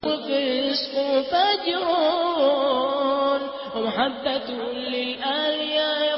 وفسق فجر ومحبة للآل يا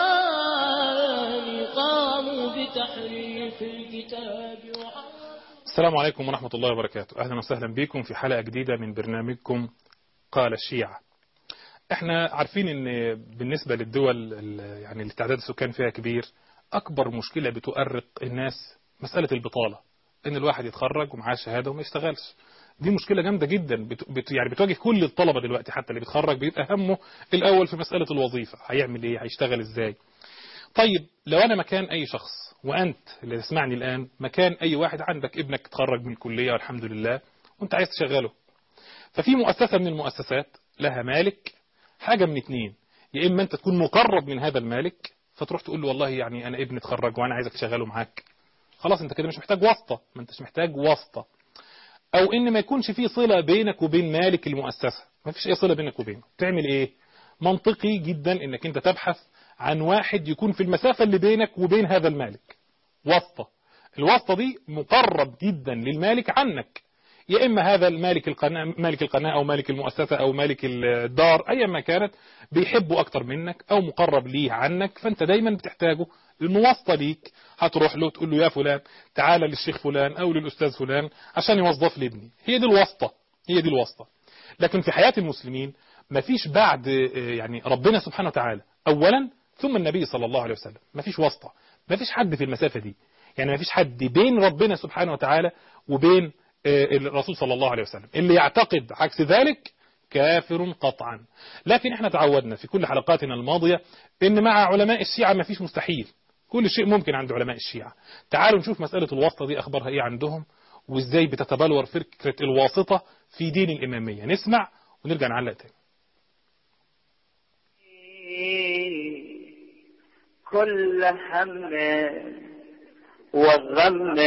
إخواني قاموا بتحريف الكتاب السلام عليكم ورحمة الله وبركاته أهلا وسهلا بكم في حلقة جديدة من برنامجكم قال الشيعة احنا عارفين ان بالنسبة للدول يعني التعداد السكان فيها كبير اكبر مشكلة بتؤرق الناس مسألة البطالة ان الواحد يتخرج ومعاه شهادة وما يشتغلش دي مشكلة جامدة جدا بت... بت... يعني بتواجه كل الطلبة دلوقتي حتى اللي بيتخرج بيبقى همه الأول في مسألة الوظيفة هيعمل إيه هيشتغل إزاي طيب لو أنا مكان أي شخص وأنت اللي تسمعني الآن مكان أي واحد عندك ابنك اتخرج من الكلية والحمد لله وأنت عايز تشغله ففي مؤسسة من المؤسسات لها مالك حاجة من اتنين يا إما أنت تكون مقرب من هذا المالك فتروح تقول له والله يعني أنا ابني اتخرج وأنا عايزك تشغله معاك خلاص أنت كده مش محتاج واسطة ما أنتش محتاج واسطة او ان ما يكونش في صلة بينك وبين مالك المؤسسة ما فيش اي صلة بينك وبينه تعمل ايه منطقي جدا انك انت تبحث عن واحد يكون في المسافة اللي بينك وبين هذا المالك واسطة الواسطة دي مقرب جدا للمالك عنك يا اما هذا المالك القناة مالك القناة او مالك المؤسسة او مالك الدار ايا ما كانت بيحبه اكتر منك او مقرب ليه عنك فانت دايما بتحتاجه لانه واسطة ليك هتروح له تقول له يا فلان تعالى للشيخ فلان او للاستاذ فلان عشان يوظف لي ابني هي دي الواسطة هي دي الواسطة لكن في حياة المسلمين مفيش بعد يعني ربنا سبحانه وتعالى اولا ثم النبي صلى الله عليه وسلم مفيش واسطة مفيش حد في المسافة دي يعني مفيش حد بين ربنا سبحانه وتعالى وبين الرسول صلى الله عليه وسلم اللي يعتقد عكس ذلك كافر قطعا لكن احنا تعودنا في كل حلقاتنا الماضية ان مع علماء الشيعة ما فيش مستحيل كل شيء ممكن عند علماء الشيعة تعالوا نشوف مسألة الواسطة دي أخبارها إيه عندهم وإزاي بتتبلور فكرة الواسطة في دين الإمامية نسمع ونرجع نعلق تاني كل هم وغم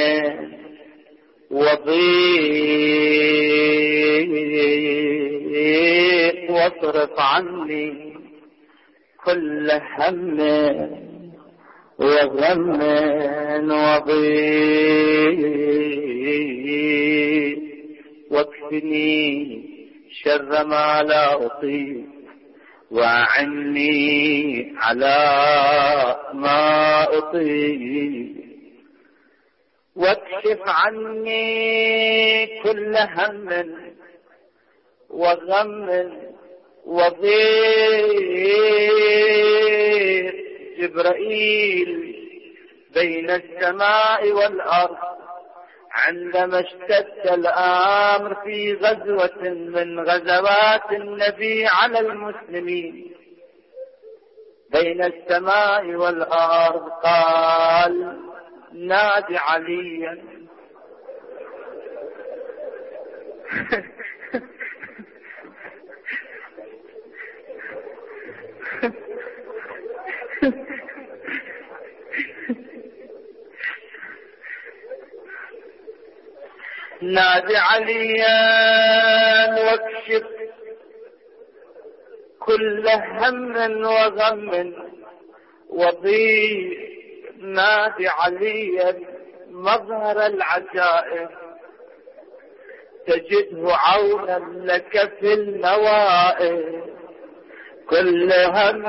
وضيق واصرف عني كل هم وغم وضيق واكفني شر ما لا أطيق وعني على ما أطيق واكشف عني كل هم وغم وضيق جبرائيل بين السماء والأرض عندما اشتد الأمر في غزوة من غزوات النبي على المسلمين بين السماء والأرض قال نادي عليا نادي عليا واكشف كل هم وغم وضيق نادي عليا مظهر العجائب تجده عونا لك في النوائب كل هم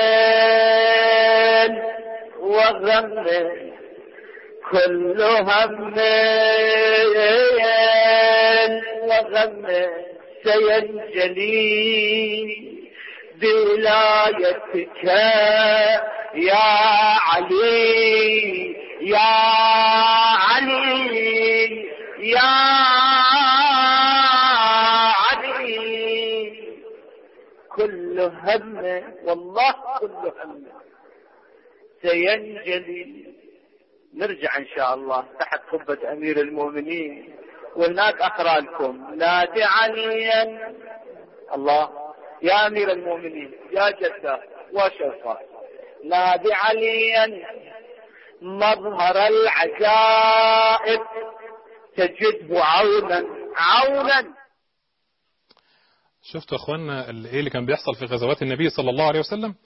وغم كل هم وغم سينجلي بولايتك يا علي يا علي يا علي كل هم والله كل هم سينجلي نرجع ان شاء الله تحت قبة امير المؤمنين وهناك اقرا لكم نادي عليا الله يا امير المؤمنين يا جده وشرفه نادي عليا مظهر العجائب تجده عونا عونا شفتوا يا اخوانا ايه اللي كان بيحصل في غزوات النبي صلى الله عليه وسلم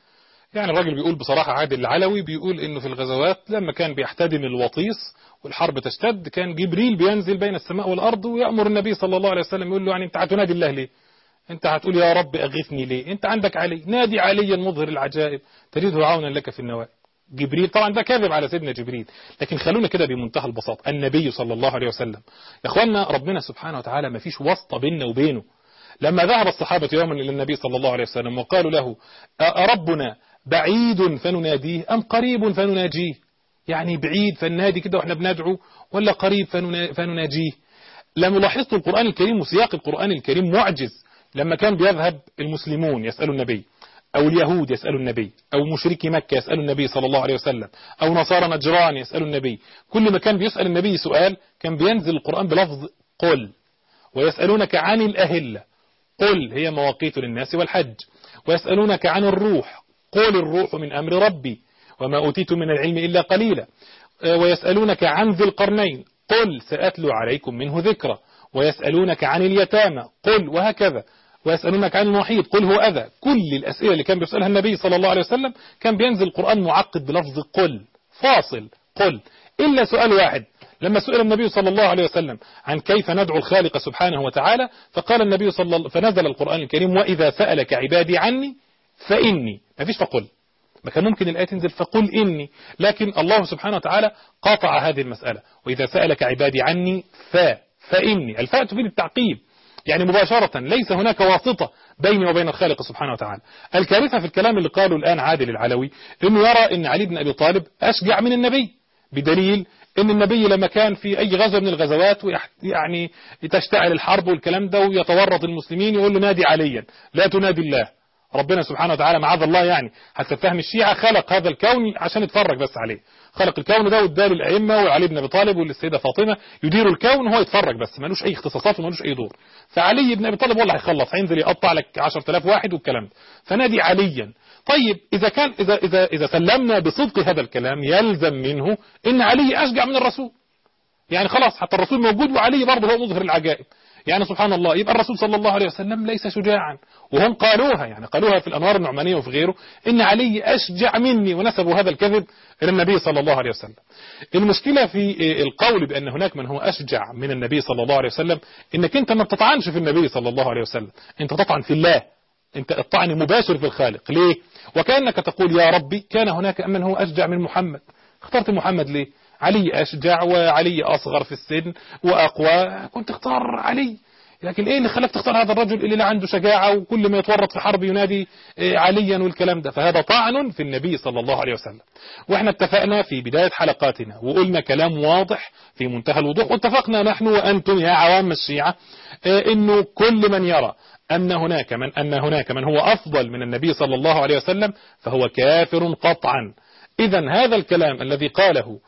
يعني الراجل بيقول بصراحة عادل العلوي بيقول انه في الغزوات لما كان بيحتدم الوطيس والحرب تشتد كان جبريل بينزل بين السماء والارض ويأمر النبي صلى الله عليه وسلم يقول له يعني انت هتنادي الله ليه انت هتقول يا رب اغثني ليه انت عندك علي نادي عليا مظهر العجائب تجده عونا لك في النوائب جبريل طبعا ده كاذب على سيدنا جبريل لكن خلونا كده بمنتهى البساطة النبي صلى الله عليه وسلم يا اخوانا ربنا سبحانه وتعالى ما فيش واسطة بيننا وبينه لما ذهب الصحابة يوما إلى النبي صلى الله عليه وسلم وقالوا له أربنا بعيد فنناديه أم قريب فنناجيه يعني بعيد فننادي كده وإحنا بندعو ولا قريب فننا- فنناجيه لما لاحظت القرآن الكريم وسياق القرآن الكريم معجز لما كان بيذهب المسلمون يسألوا النبي أو اليهود يسألوا النبي أو مشركي مكة يسألوا النبي صلى الله عليه وسلم أو نصارى نجران يسألوا النبي كل ما كان بيسأل النبي سؤال كان بينزل القرآن بلفظ قل ويسألونك عن الأهلة قل هي مواقيت للناس والحج ويسألونك عن الروح قل الروح من أمر ربي وما أوتيت من العلم إلا قليلا آه، ويسألونك عن ذي القرنين قل سأتلو عليكم منه ذكرى ويسألونك عن اليتامى قل وهكذا ويسألونك عن المحيط قل هو أذى كل الأسئلة اللي كان بيسألها النبي صلى الله عليه وسلم كان بينزل القرآن معقد بلفظ قل فاصل قل إلا سؤال واحد لما سئل النبي صلى الله عليه وسلم عن كيف ندعو الخالق سبحانه وتعالى فقال النبي صلى الله فنزل القرآن الكريم وإذا سألك عبادي عني فإني ما فيش فقل ما كان ممكن الآية تنزل فقل إني لكن الله سبحانه وتعالى قاطع هذه المسألة وإذا سألك عبادي عني ف فإني الفاء تفيد التعقيب يعني مباشرة ليس هناك واسطة بيني وبين الخالق سبحانه وتعالى الكارثة في الكلام اللي قاله الآن عادل العلوي أنه يرى أن علي بن أبي طالب أشجع من النبي بدليل ان النبي لما كان في اي غزوه من الغزوات ويح- يعني تشتعل الحرب والكلام ده ويتورط المسلمين يقول له نادي عليا لا تنادي الله ربنا سبحانه وتعالى معاذ الله يعني حتى فهم الشيعة خلق هذا الكون عشان يتفرج بس عليه خلق الكون ده واداه للأئمة وعلي بن أبي طالب وللسيدة فاطمة يديروا الكون وهو يتفرج بس ملوش أي اختصاصات وملوش أي دور فعلي بن أبي طالب والله هيخلص هينزل يقطع لك 10000 واحد والكلام ده فنادي عليا طيب إذا كان إذا إذا إذا سلمنا بصدق هذا الكلام يلزم منه إن علي أشجع من الرسول يعني خلاص حتى الرسول موجود وعلي برضه هو مظهر العجائب يعني سبحان الله يبقى الرسول صلى الله عليه وسلم ليس شجاعا وهم قالوها يعني قالوها في الأنوار النعمانية وفي غيره إن علي أشجع مني ونسبوا هذا الكذب إلى النبي صلى الله عليه وسلم المشكلة في القول بأن هناك من هو أشجع من النبي صلى الله عليه وسلم إنك أنت ما بتطعنش في النبي صلى الله عليه وسلم أنت تطعن في الله انت الطعن مباشر في الخالق ليه وكأنك تقول يا ربي كان هناك من هو أشجع من محمد اخترت محمد ليه علي أشجع وعلي أصغر في السن وأقوى كنت اختار علي لكن ايه اللي خلاك تختار هذا الرجل اللي لا عنده شجاعة وكل ما يتورط في حرب ينادي إيه عليا والكلام ده فهذا طعن في النبي صلى الله عليه وسلم واحنا اتفقنا في بداية حلقاتنا وقلنا كلام واضح في منتهى الوضوح واتفقنا نحن وأنتم يا عوام الشيعة إيه انه كل من يرى أن هناك من أن هناك من هو أفضل من النبي صلى الله عليه وسلم فهو كافر قطعا إذا هذا الكلام الذي قاله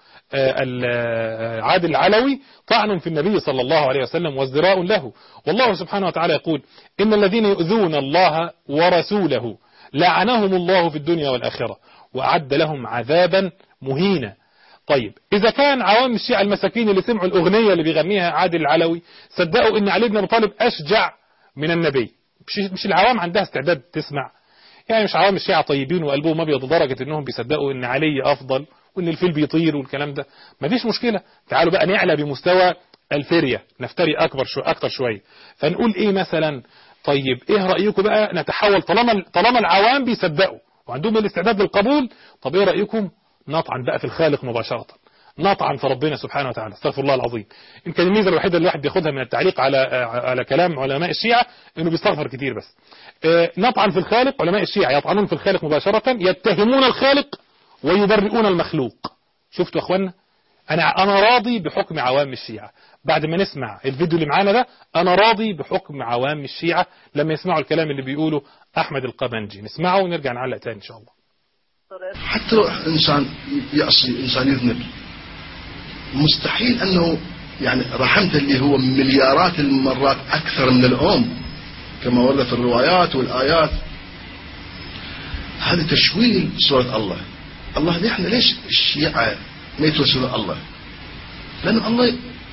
عادل العلوي طعن في النبي صلى الله عليه وسلم وازدراء له والله سبحانه وتعالى يقول إن الذين يؤذون الله ورسوله لعنهم الله في الدنيا والآخرة وأعد لهم عذابا مهينا طيب إذا كان عوام الشيعة المساكين اللي سمعوا الأغنية اللي بيغنيها عادل العلوي صدقوا إن علي بن أبي طالب أشجع من النبي مش, مش العوام عندها استعداد تسمع يعني مش عوام الشيعة طيبين وقلبهم أبيض لدرجة إنهم بيصدقوا إن علي أفضل وإن الفيل بيطير والكلام ده مفيش مشكلة تعالوا بقى نعلى بمستوى الفرية نفتري أكبر شو أكتر شوية فنقول إيه مثلا طيب إيه رأيكم بقى نتحول طالما طالما العوام بيصدقوا وعندهم الاستعداد للقبول طب إيه رأيكم نطعن بقى في الخالق مباشرة نطعن في ربنا سبحانه وتعالى استغفر الله العظيم يمكن الميزه الوحيده اللي الواحد بياخدها من التعليق على على كلام علماء الشيعة انه بيستغفر كتير بس نطعن في الخالق علماء الشيعة يطعنون في الخالق مباشرة يتهمون الخالق ويبرئون المخلوق شفتوا يا اخوانا انا انا راضي بحكم عوام الشيعة بعد ما نسمع الفيديو اللي معانا ده انا راضي بحكم عوام الشيعة لما يسمعوا الكلام اللي بيقوله احمد القبنجي نسمعه ونرجع نعلق تاني ان شاء الله حتى لو انسان يعصي انسان يذنب مستحيل انه يعني رحمته اللي هو مليارات المرات اكثر من الام كما ورد في الروايات والايات هذا تشويه سورة الله الله ليه احنا ليش الشيعة ما يتوسلون الله لأن الله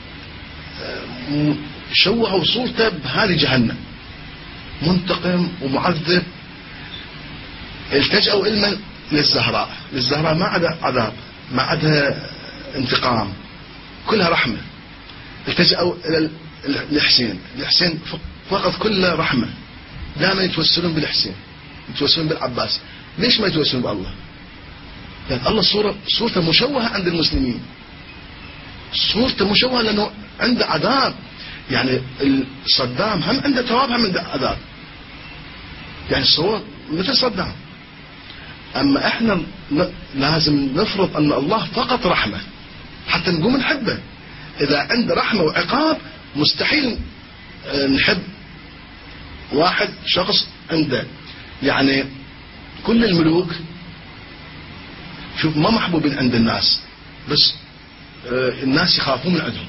شوهوا صورته بهذه جهنم منتقم ومعذب التجأوا إلى للزهراء للزهراء ما عدا عذاب ما عدا انتقام كلها رحمة التجأوا إلى الحسين الحسين فقط كله رحمة دائما يتوسلون بالحسين يتوسلون بالعباس ليش ما يتوسلون بالله لأن الله صورة صورته مشوهة عند المسلمين صورته مشوهة لأنه عنده عذاب يعني صدام هم عنده ثواب هم عنده عذاب يعني الصور مثل صدام أما إحنا لازم نفرض أن الله فقط رحمة حتى نقوم نحبه إذا عنده رحمة وعقاب مستحيل نحب واحد شخص عنده يعني كل الملوك شوف ما محبوبين عند الناس بس الناس يخافون من عندهم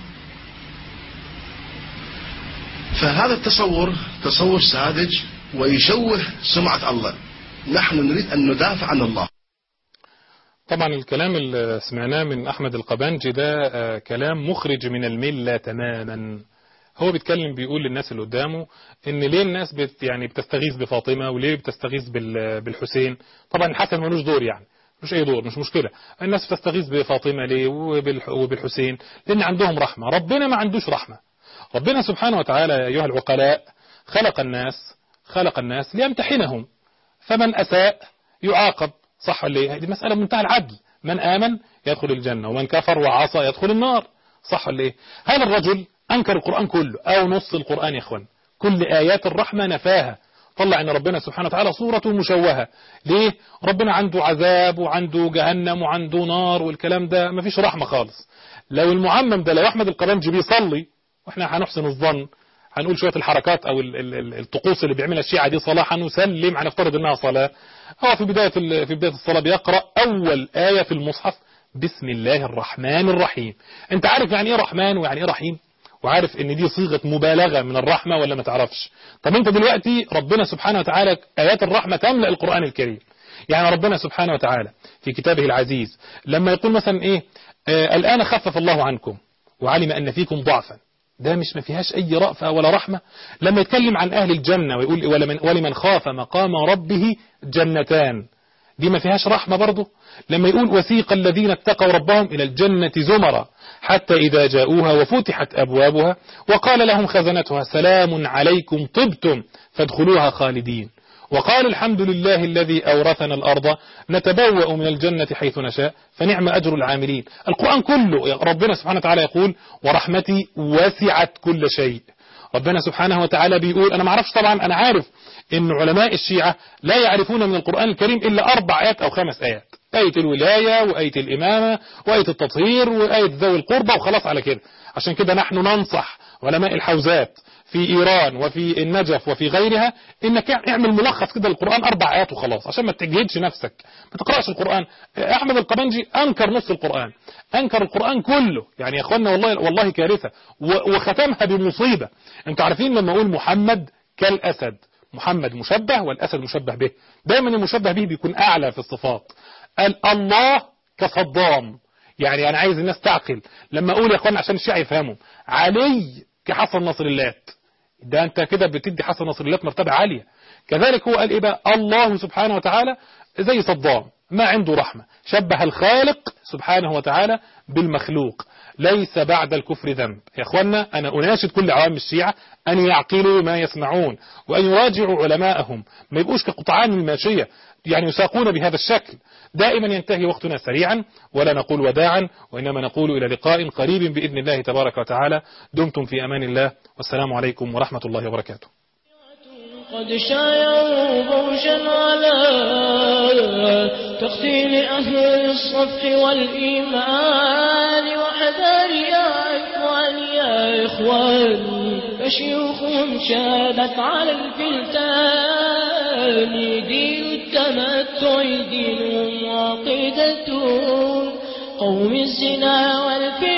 فهذا التصور تصور ساذج ويشوه سمعة الله نحن نريد أن ندافع عن الله طبعا الكلام اللي سمعناه من أحمد القبانجي ده كلام مخرج من الملة تماما هو بيتكلم بيقول للناس اللي قدامه ان ليه الناس بت يعني بتستغيث بفاطمة وليه بتستغيث بالحسين طبعا الحسن ملوش دور يعني مش اي دور مش مشكلة الناس بتستغيث بفاطمة ليه وبالحسين لان عندهم رحمة ربنا ما عندوش رحمة ربنا سبحانه وتعالى يا ايها العقلاء خلق الناس خلق الناس ليمتحنهم فمن اساء يعاقب صح ولا ايه هذه مسألة منتهى العدل من آمن يدخل الجنة ومن كفر وعصى يدخل النار صح ولا ايه هذا الرجل أنكر القرآن كله أو نص القرآن يا اخوان كل آيات الرحمة نفاها طلع ان ربنا سبحانه وتعالى صورته مشوهة ليه ربنا عنده عذاب وعنده جهنم وعنده نار والكلام ده مفيش رحمة خالص لو المعمم ده لو احمد القرنجي بيصلي واحنا هنحسن الظن هنقول شوية الحركات او الطقوس اللي بيعملها الشيعة دي صلاة هنسلم هنفترض انها صلاة هو في بداية في بداية الصلاة بيقرأ اول آية في المصحف بسم الله الرحمن الرحيم انت عارف يعني ايه رحمن ويعني ايه رحيم وعارف ان دي صيغة مبالغة من الرحمة ولا ما تعرفش طب انت دلوقتي ربنا سبحانه وتعالى آيات الرحمة تملأ القرآن الكريم يعني ربنا سبحانه وتعالى في كتابه العزيز لما يقول مثلا ايه آه الآن خفف الله عنكم وعلم أن فيكم ضعفا ده مش ما فيهاش أي رأفة ولا رحمة لما يتكلم عن أهل الجنة ويقول ولمن, ولمن خاف مقام ربه جنتان دي ما فيهاش رحمة برضه لما يقول وسيق الذين اتقوا ربهم إلى الجنة زمرا حتى إذا جاءوها وفتحت أبوابها وقال لهم خزنتها سلام عليكم طبتم فادخلوها خالدين وقال الحمد لله الذي أورثنا الأرض نتبوأ من الجنة حيث نشاء فنعم أجر العاملين القرآن كله ربنا سبحانه وتعالى يقول ورحمتي وسعت كل شيء ربنا سبحانه وتعالى بيقول أنا معرفش طبعا أنا عارف أن علماء الشيعة لا يعرفون من القرآن الكريم إلا أربع آيات أو خمس آيات آية الولاية وآية الإمامة وآية التطهير وآية ذوي القربى وخلاص على كده عشان كده نحن ننصح علماء الحوزات في إيران وفي النجف وفي غيرها إنك اعمل ملخص كده للقرآن أربع آيات وخلاص عشان ما تجهدش نفسك ما تقرأش القرآن أحمد القبنجي أنكر نص القرآن أنكر القرآن كله يعني يا أخوانا والله والله كارثة وختمها بمصيبة أنتوا عارفين لما أقول محمد كالأسد محمد مشبه والأسد مشبه به دايما المشبه به بيكون أعلى في الصفات قال الله كصدام يعني أنا عايز الناس تعقل لما أقول يا أخوانا عشان الشيعة يفهموا علي كحسن نصر اللات ده أنت كده بتدي حسن نصر اللات مرتبة عالية كذلك هو قال إيه بقى الله سبحانه وتعالى زي صدام ما عنده رحمة شبه الخالق سبحانه وتعالى بالمخلوق ليس بعد الكفر ذنب يا أخوانا أنا أناشد كل عوام الشيعة أن يعقلوا ما يسمعون وأن يراجعوا علماءهم ما يبقوش كقطعان الماشية يعني يساقون بهذا الشكل دائما ينتهي وقتنا سريعا ولا نقول وداعا وإنما نقول إلى لقاء قريب بإذن الله تبارك وتعالى دمتم في أمان الله والسلام عليكم ورحمة الله وبركاته قد شايعوا بوشا على تقتيل أهل الصف والإيمان وحذر يا إخوان يا إخوان فشيوخهم شادت على الفلتان دين التمتع دينهم وعقيدة قوم الزنا والفعل